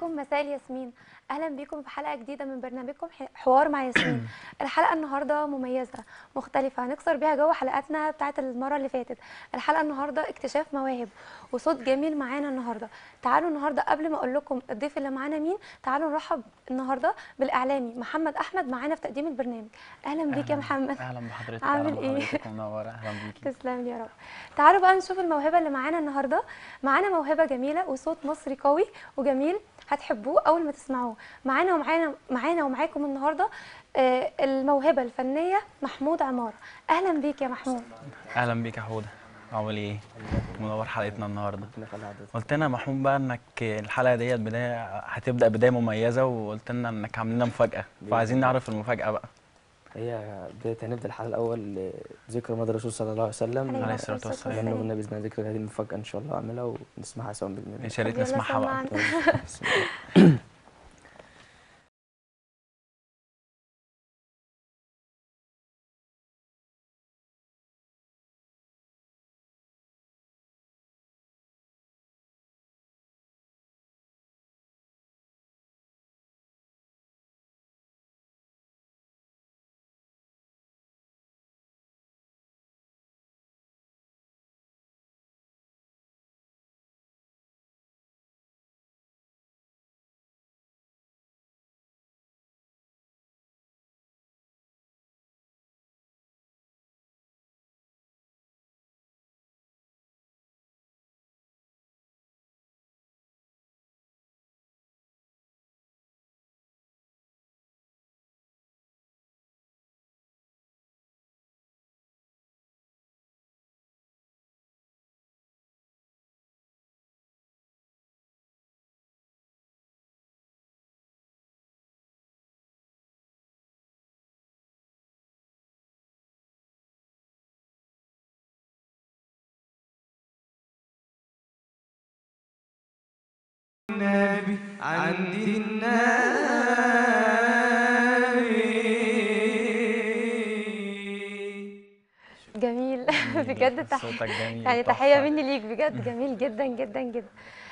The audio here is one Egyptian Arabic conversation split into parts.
عليكم مساء الياسمين اهلا بيكم في حلقه جديده من برنامجكم ح- حوار مع ياسمين الحلقه النهارده مميزه مختلفه هنكسر بيها جو حلقاتنا بتاعه المره اللي فاتت الحلقه النهارده اكتشاف مواهب وصوت جميل معانا النهارده تعالوا النهارده قبل ما اقول لكم الضيف اللي معانا مين تعالوا نرحب النهارده بالاعلامي محمد احمد معانا في تقديم البرنامج اهلا بيك يا أهلاً- محمد اهلا بحضرتك عامل اهلا إيه؟ بحضرتك منوره اهلا بيكي تسلم لي يا رب تعالوا بقى نشوف الموهبه اللي معانا النهارده معانا موهبه جميله وصوت مصري قوي وجميل هتحبوه اول ما تسمعوه معانا ومعانا معانا ومعاكم النهارده آه، الموهبه الفنيه محمود عماره اهلا بيك يا محمود اهلا بيك يا حوده عامل ايه منور حلقتنا النهارده ربنا يخلي حضرتك قلت لنا يا محمود بقى انك الحلقه ديت بدايه هتبدا بدايه مميزه وقلت لنا انك عامل لنا مفاجاه فعايزين نعرف المفاجاه بقى هي بداية هنبدأ الحلقة الأول ذكر مدى الرسول صلى الله عليه وسلم عليه الصلاة والسلام. لأنه قلنا بإذن الله ذكر هذه المفاجأة إن شاء الله أعملها ونسمعها سوا بإذن الله يا ريت طب يلا نسمعها بقى سمعنا. بسم الله. النبي عندي النبي جميل بجد تحيه صوتك جميل يعني تحفة. تحيه مني ليك بجد جميل جدا جدا جدا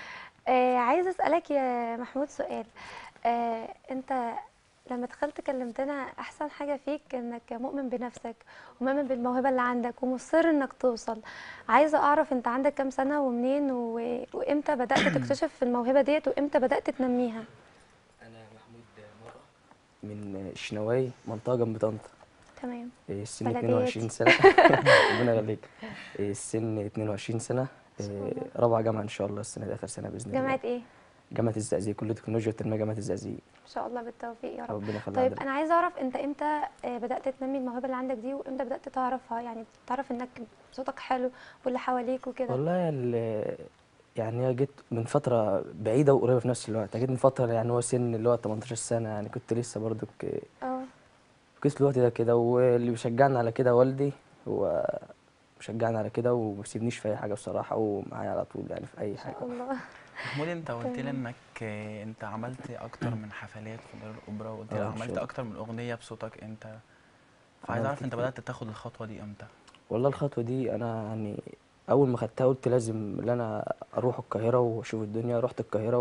آه عايزه اسالك يا محمود سؤال آه انت لما دخلت كلمتنا احسن حاجه فيك انك مؤمن بنفسك ومؤمن بالموهبه اللي عندك ومصر انك توصل عايزه اعرف انت عندك كام سنه ومنين و... وامتى بدات تكتشف الموهبه ديت وامتى بدات تنميها أنا محمود مرة من الشناوي منطقة جنب طنطا تمام إيه، السن بلدياتي. 22 سنة ربنا يخليك إيه، السن 22 سنة إيه، رابعة جامعة إن شاء الله السنة دي آخر سنة بإذن الله جامعه ايه جامعة الزقازيق كلية التكنولوجيا والتنمية جامعة الزقازيق ان شاء الله بالتوفيق يا رب ربنا يخلي طيب حضرتك. انا عايزه اعرف انت امتى آه، بدات تنمي الموهبه اللي عندك دي وامتى بدات تعرفها يعني تعرف انك صوتك حلو واللي حواليك وكده والله ال- يعني هي جيت من فترة بعيدة وقريبة في نفس الوقت جيت من فترة يعني هو سن اللي هو 18 سنة يعني كنت لسه برضو اه كنت الوقت ده كده واللي بيشجعني على كده والدي هو بيشجعني على كده وما بيسيبنيش في أي حاجة بصراحة ومعايا على طول يعني في أي ان حاجة شاء الله محمود انت قلت لي تمام. انك آه، انت عملت اكتر من حفلات في دار الاوبرا وقلت لي اه، إن عملت شاء الله. اكتر من اغنيه بصوتك انت فعايز عملت اعرف انت كتير. بدات تاخد الخطوه دي امتى والله الخطوة دي أنا يعني أول ما خدتها قلت لازم إن أنا أروح القاهرة وأشوف الدنيا رحت القاهرة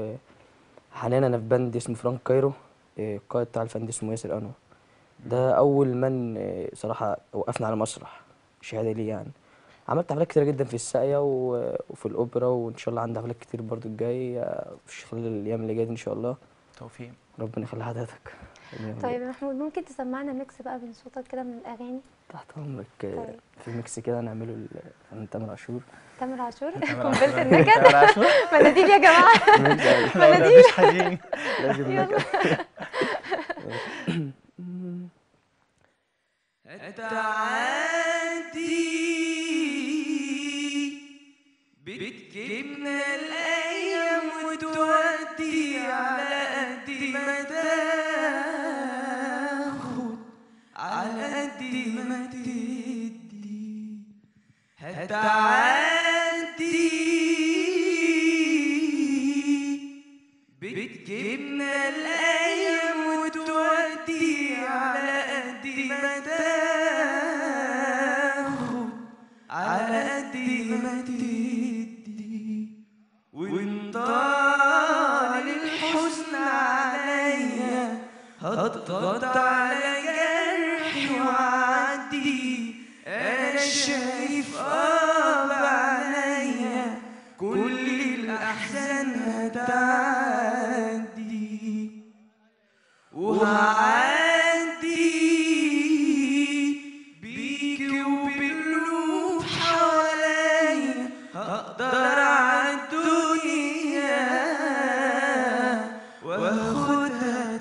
وحاليا أنا في باند اسمه فرانك كايرو إيه، القائد بتاع الفند اسمه ياسر أنو ده أول من إيه، صراحة وقفنا على مسرح شهادة ليه يعني عملت حفلات كتيرة جدا في الساقية و- وفي الأوبرا وإن شاء الله عندي حفلات كتير برضو الجاي آه، في خلال الأيام اللي جاية دي إن شاء الله توفيق ربنا يخلي حضرتك ربنا يخليك. طيب يا محمود ممكن تسمعنا ميكس بقى من صوتك كده من الاغاني تحت أمرك آه، طيب. في ميكس كده نعمله الفنان تامر عاشور تامر عاشور تامر قنبله عاشور. النكد تامر عاشور مناديل يا جماعه لا ده مش حزين لازم نكد تعدي بتجيبنا الايام وتودي على قد ما تاخد على قد ما تدي هتعدي بتجيبنا الايام وتودي على قد ما تاخد على قد ما تدي وان طال الحب هضغط على جرحي وأعدي أنا شايف آه بعينيا كل الأحزان هتعدي وهعدي بيكي وبالقلوب حواليا هقدر عالدنيا واخدها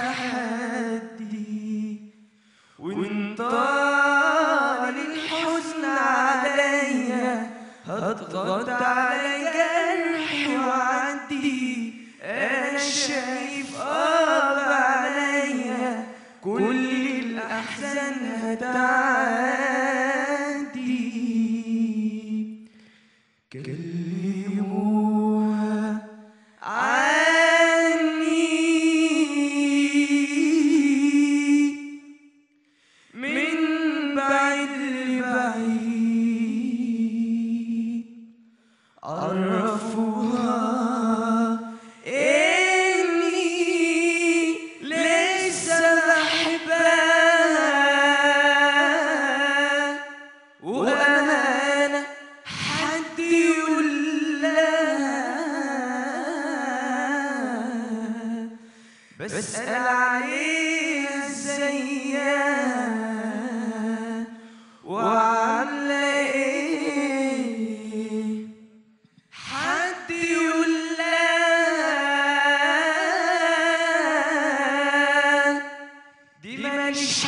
تحدي وان طال الحزن عليا هضغط على جرحي وأعدي أنا شايف آه بعينيا كل الأحزان هتعدي كلموها عني من بعيد لبعيد عرفوها إني لسه بحبها وأنا حد يقول لها بسأل عليها ازيها وعاملة ايه حد يقول لها دي ماليش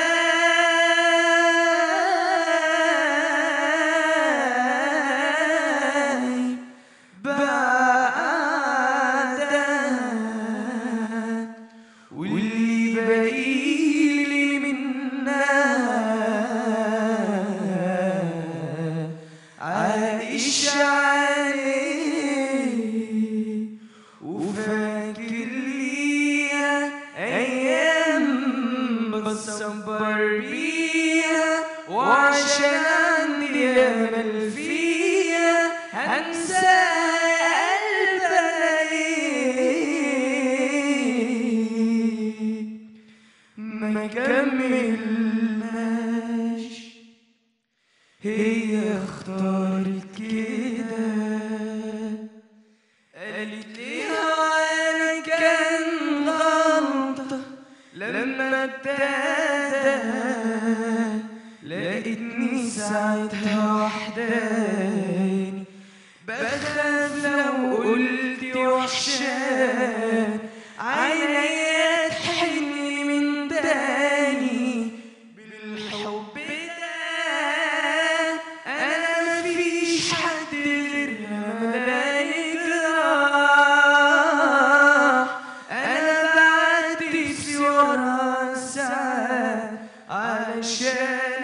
حبايب بعدها واللي باقيلي منها عايش عليه وفاكر ليها ايام بتصبر بيها وعشان عندي امل فيها هنسى قلبي ما كملناش هي اختارت كده قالت لي انا كان غلطة لما ابتدى لقيتني ساعتها وحداني بخاف لو قلت وحشان عينيا تحني من تاني بالحب ده انا مفيش حد غيرها ملاك راح انا بعتب ورا ساعات علشان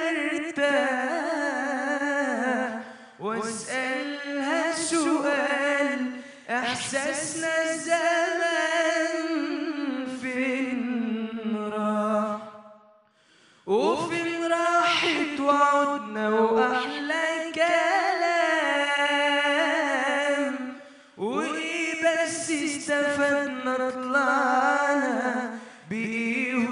ارتاح واسالها سؤال احساسنا زمان فين راح وفين راحت وعدنا واحلى كلام وايه بس استفدنا طلعنا بايه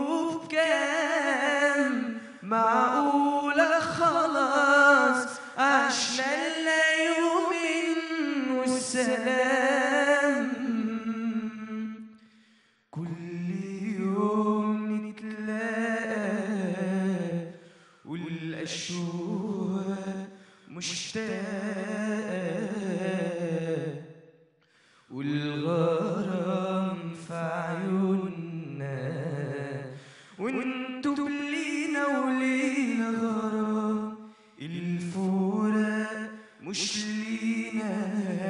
وبكام معقولة خلاص عشنا لنا يومين والسلام كل يوم نتلاقى والأشواق مشتاقة والغرام في عيوننا وانتوا لينا ولينا غرام الفراق مش لينا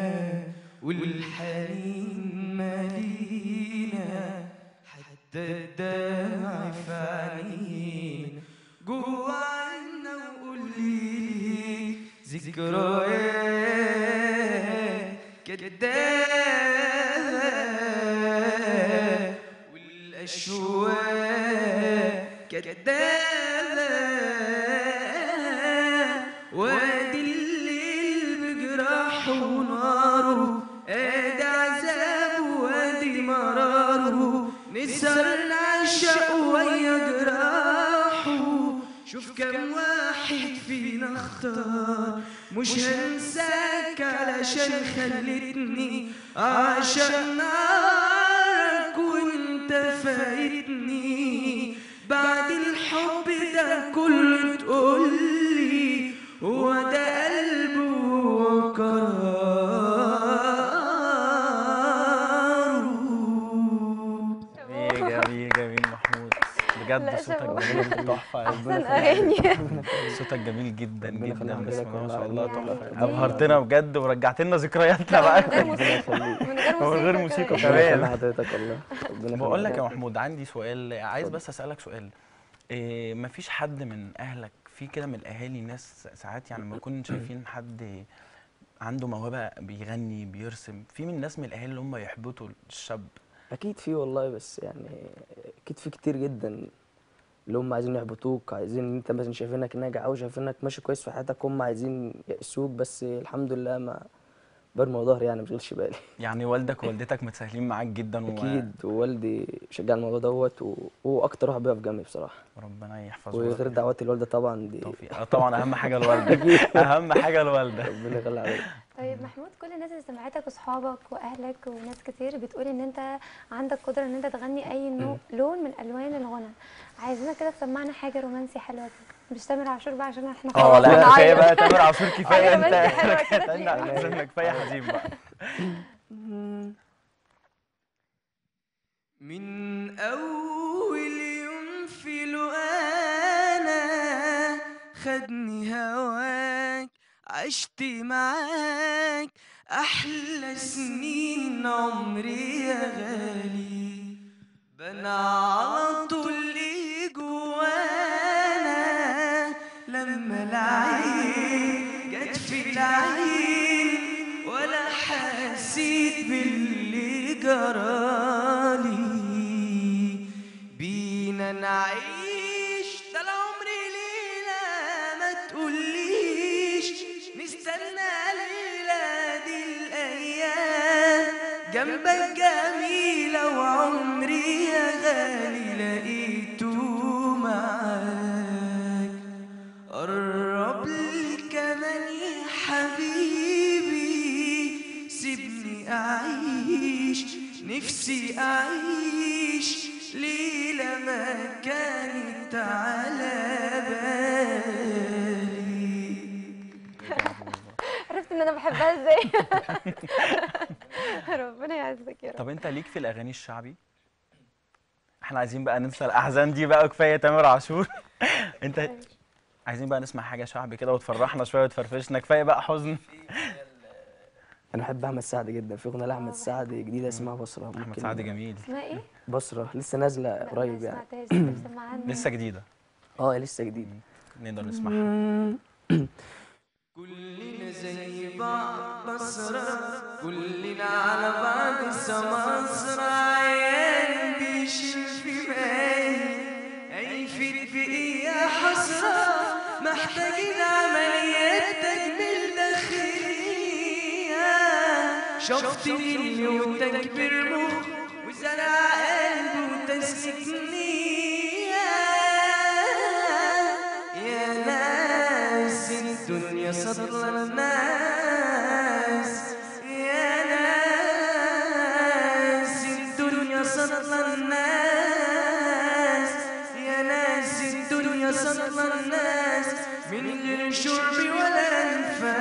والحنين مالينا حتى الدمع في عينينا جوا عنا وقول لي ذكريات كدابة والأشواق كدابة وادي الليل بجراحه وناره ادي عذابه وادي مراره نسهر نعشق ويا جراحه شوف كم واحد فينا اختار مش هنساك علشان خلتني عشق نارك وانت فايتني بعد الحب ده كله تقولي هو ده قلبه وقراره جميل جميل جميل محمود بجد لا، صوتك شابه. جميل تحفه يا احسن ربنا اغاني صوتك جميل جدا ربنا جدا يخليك بسم الله ما شاء الله يعني تحفه دي- ابهرتنا بجد ورجعت لنا ذكرياتنا بقى من غير موسيقى من غير موسيقى من غير موسيقى كمان. ربنا يخلي كمان. حضرتك والله ربنا يخلي بقول لك يا حضرتك. محمود عندي سؤال عايز بس اسالك سؤال إيه مفيش حد من اهلك في كده من الاهالي ناس ساعات يعني لما يكون شايفين حد عنده موهبه بيغني بيرسم في من ناس من الاهالي اللي هم يحبطوا الشاب اكيد في والله بس يعني اكيد في كتير جدا اللي هم عايزين يحبطوك عايزين ان انت مثلا شايفينك ناجح او شايفينك ماشي كويس في حياتك هم عايزين يأسوك بس الحمد لله ما برموا ظهري يعني مشغلش بالي يعني والدك ووالدتك متساهلين معاك جدا و- اكيد ووالدي شجع الموضوع دوت وهو اكتر واحد بيقف جنبي بصراحه وربنا يحفظه وغير ويرحمه. دعوات الوالده طبعا دي توفيق آه طبعا اهم حاجه الوالده اهم حاجه الوالده ربنا يخلي عليك طيب محمود كل الناس اللي سمعتك واصحابك واهلك وناس كتير بتقول ان انت عندك قدره ان انت تغني اي نوع لون من الوان الغنى عايزينك كده تسمعنا حاجه رومانسي حلوه كده مش تامر عاشور بقى عشان احنا اه خلاص لا كفايه بنعيط. بقى تامر عاشور كفايه آه، انت رومانسي حلوة كده استنى تلاقي. احسن كفايه حزين بقى من أول يوم في لقانا خدني هواك عشت معاك أحلى سنين عمري يا غالي بنا على طول لي جوانا لما العين جت في العين ولا حسيت باللي جرالي بينا نعيش ده العمر ليلة ما تقوليش نستنى ليلة دي الأيام جنبك جميلة وعمري يا غالي لقيته معاك قرب لي كمان يا حبيبي سيبني أعيش نفسي أعيش ليلة ما كانت على بالي عرفت ان انا بحبها ازاي ربنا يعزك يا رب طب انت ليك في الاغاني الشعبي احنا عايزين بقى ننسى الاحزان دي بقى كفايه تامر عاشور انت عايزين بقى نسمع حاجه شعبي كده وتفرحنا شويه وتفرفشنا كفايه بقى حزن انا بحب احمد سعد جدا في اغنيه لاحمد سعد جديده اسمها بصره احمد ممكن سعد جميل اسمها ايه؟ بسرة لسه نازلة لا، قريب ما يعني سمعتهاش طب سمعها لنا. لسه جديده اه لسه جديد نقدر نسمعها كلنا زي بعض بصرة كلنا على بعض سمسرة عيان بيشيل في ماي هيفيد بإيه يا حسرة محتاجين عمليات تجميل داخلية شفت اللي وتكبير مخ وزرع قلبه وتسكنية يا ناس الدنيا سطل الناس يا ناس الدنيا سطل الناس يا ناس الدنيا سطل الناس من غير شرب ولا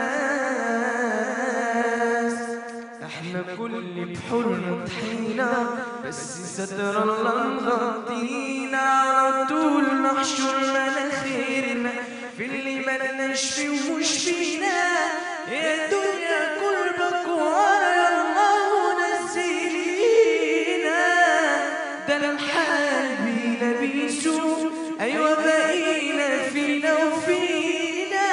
انفاس احنا كل بحور طحينا بس ستر الله مغطينا على طول نحشر مناخيرنا في اللي ملناش فيه ومش فينا يا دنيا قربك ورا الله نزلينا ده الحال بينا بيسوق ايوه بقينا فينا وفينا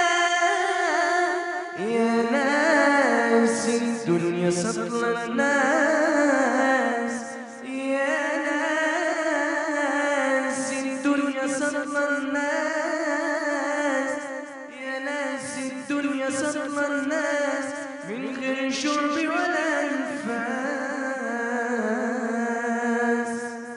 يا ناس الدنيا سطل الناس يا ناس الدنيا سطل الناس يا ناس الدنيا سطل الناس من غير شرب ولا انفاس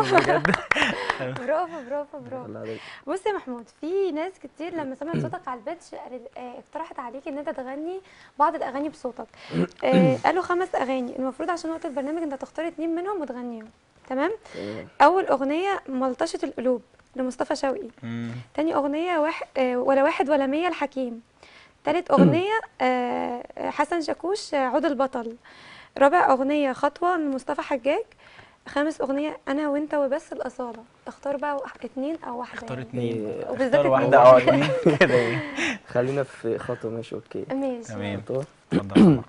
بجد برافو برافو برافو الله عليك. بص يا محمود في ناس كتير لما سمعت صوتك على البيتش قال- آه، اقترحت عليك ان انت تغني بعض الاغاني بصوتك آه، قالوا خمس اغاني المفروض عشان وقت البرنامج انت تختار اتنين منهم وتغنيهم تمام تمام. اول اغنيه ملطشه القلوب لمصطفى شوقي مم. تاني اغنيه واحد آه، ولا واحد ولا مية الحكيم تالت اغنيه آه، حسن شاكوش آه، عود البطل رابع اغنيه خطوه لمصطفى حجاج خامس اغنيه انا وانت وبس الاصاله اختار بقى واحد- اتنين او واحده اختار يعني. اتنين إيه، وبالذات اختار اتنين. واحدة او اتنين كده ايه خلينا في خطوة ماشي اوكي ماشي تمام خطوة اتفضل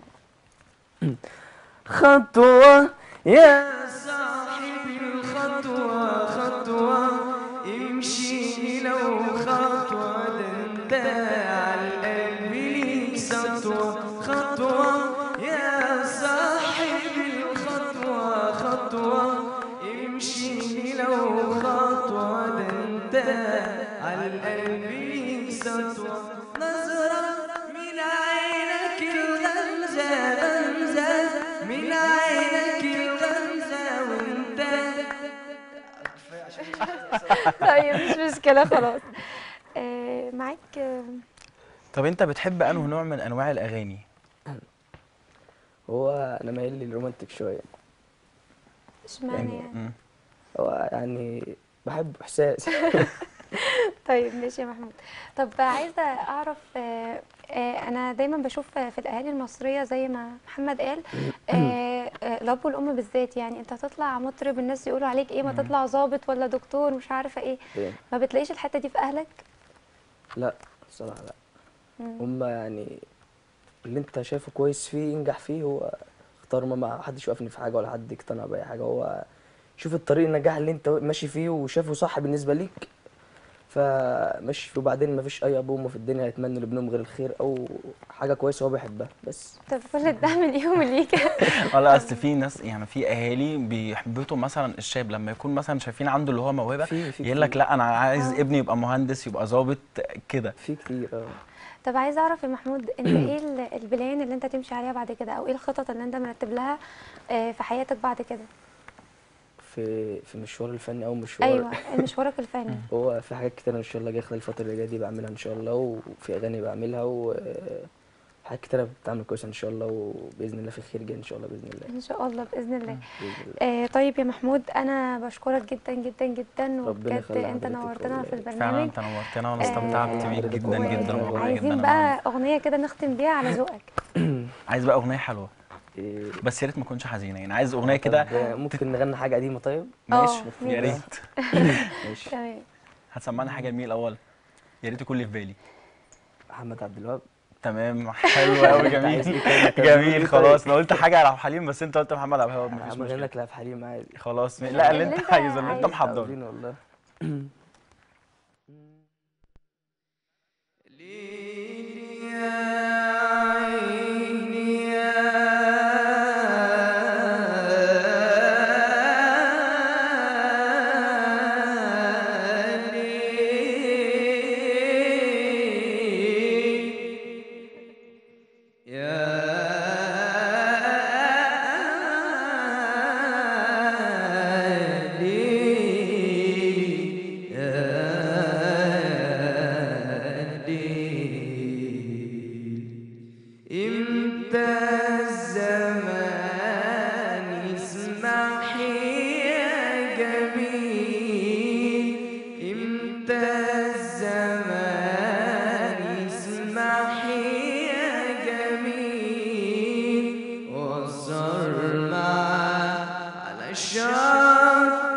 خطوة يا صاحب الخطوة خطوة امشي لو خطوة ده انت على القلب ليك سطوة خطوة يا صاحب الخطوة خطوة امشي لو خطوة ده انت على القلب ليك سطوة نظرة من عينك الغمزة غمزة من عينك الغمزة وانت طيب مش مشكله خلاص آه، معاك آه، طب انت بتحب انه نوع من انواع الاغاني هو انا مايل للرومانتك شوية اشمعنى يعني مم. هو يعني بحب احساس طيب ماشي يا محمود طب عايزه اعرف آه، آه، انا دايما بشوف في الاهالي المصريه زي ما محمد قال آه، آه، الاب والام بالذات يعني انت هتطلع مطرب الناس يقولوا عليك ايه ما تطلع ظابط ولا دكتور مش عارفه ايه إيه. ما بتلاقيش الحته دي في اهلك لا الصراحة لا مم. هما يعني اللي انت شايفه كويس فيه ينجح فيه هو اختار ما ما حدش يوقفني في حاجة ولا حد يقتنع بأي حاجة هو شوف الطريق النجاح اللي انت ماشي فيه وشافه صح بالنسبة ليك فماشي فيه وبعدين مفيش أي أب وأم في الدنيا هيتمنوا لابنهم غير الخير أو حاجة كويسة هو بيحبها بس طب كل الدعم ليهم ليك ولا اصل في ناس يعني في اهالي بيحبطوا مثلا الشاب لما يكون مثلا شايفين عنده اللي هو موهبه في في يقول لك كتير. لا انا عايز آه. ابني يبقى مهندس يبقى ظابط كده في كتير اه طب عايزه اعرف يا محمود انت ايه ال- البلان اللي انت تمشي عليها بعد كده او ايه الخطط اللي انت مرتب لها آه، في حياتك بعد كده في في مشوار الفني أو مشوار ايوه مشوارك الفني هو في حاجات كتير ان شاء الله جايه خلال الفتره اللي جايه دي بعملها ان شاء الله وفي اغاني بعملها و حاجات كتير بتتعمل كويسه ان شاء الله وباذن الله في خير جاي ان شاء الله باذن الله ان شاء الله باذن الله باذن الله آه طيب يا محمود انا بشكرك جدا جدا جدا وبجد يخلي انت حضرتك نورتنا في والله. فعلا البرنامج انت نورتنا وانا آه، استمتعت بيك حضرتك جدا والله. جدا والله جدا عايزين أنا بقى اغنيه كده نختم بيها على ذوقك عايز بقى اغنيه حلوه إيه، بس يا ريت ما تكونش حزينه يعني عايز اغنيه كده طب ممكن نغني حاجه قديمه طيب ماشي آه، يا ماشي. ريت ماشي تمام هتسمعنا حاجه لمين الاول يا ريت يكون اللي في بالي محمد عبد الوهاب تمام حلو قوي أنت عايز جميل إيه تاني؟ جميل طيب. خلاص انا قلت حاجه على عبد الحليم بس انت قلت محمد عبد الوهاب مفيش هعمل مشكله لك لعب حليم عادي خلاص لا اللي انت عايزه اللي انت عايزه. محضره عاوزين والله ليلي يا عيني يا ليل يا ليل يا ليل امتى الزمان يسمح يا جميل امتى الزمان يسمح يا جميل وصل معاه على شط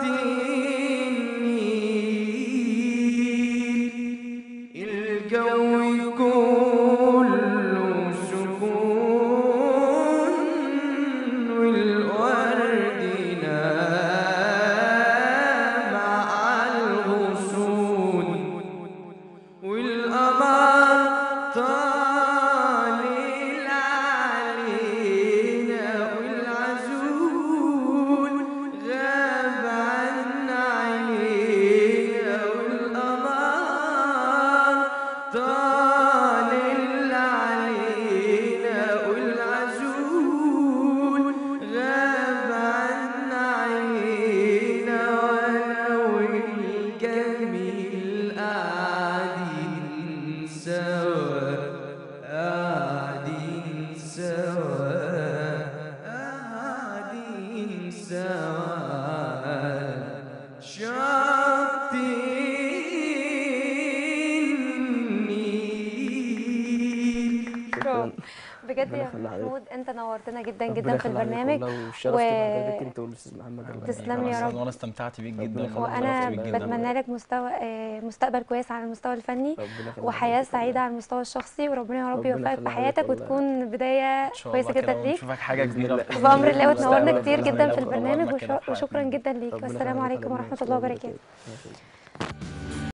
النيل الجو كله سكون شكرا بجد ربنا يا يخلي حضرتك. محمود انت نورتنا جدا ربنا جدا في يخلي عليك البرنامج والله وشرفت بحضرتك انت والاستاذ محمد الله تسلم يا أنا رب. وانا استمتعت بيك ربنا جدا يخليك. وانا وشرفت بيك جدا. بتمنى لك مستوى آه، مستقبل كويس على المستوى الفني ربنا يخلي وحياه حضرتك سعيده على المستوى الشخصي وربنا يا رب ربنا يوفقك يخلي في حياتك حضرتك والله. وتكون بدايه ان شاء كويسه الله جدا كده ليك ونشوفك حاجه بإذن كبيره الله. في بأمر الله المستقبل وتنورنا بإذن كتير الله. جدا في ونورنا البرنامج كده وش- في وشكرا حياتنا. جدا ليك ربنا والسلام يخليك عليكم حضرتك. ورحمه الله شكراً وبركاته ماشي.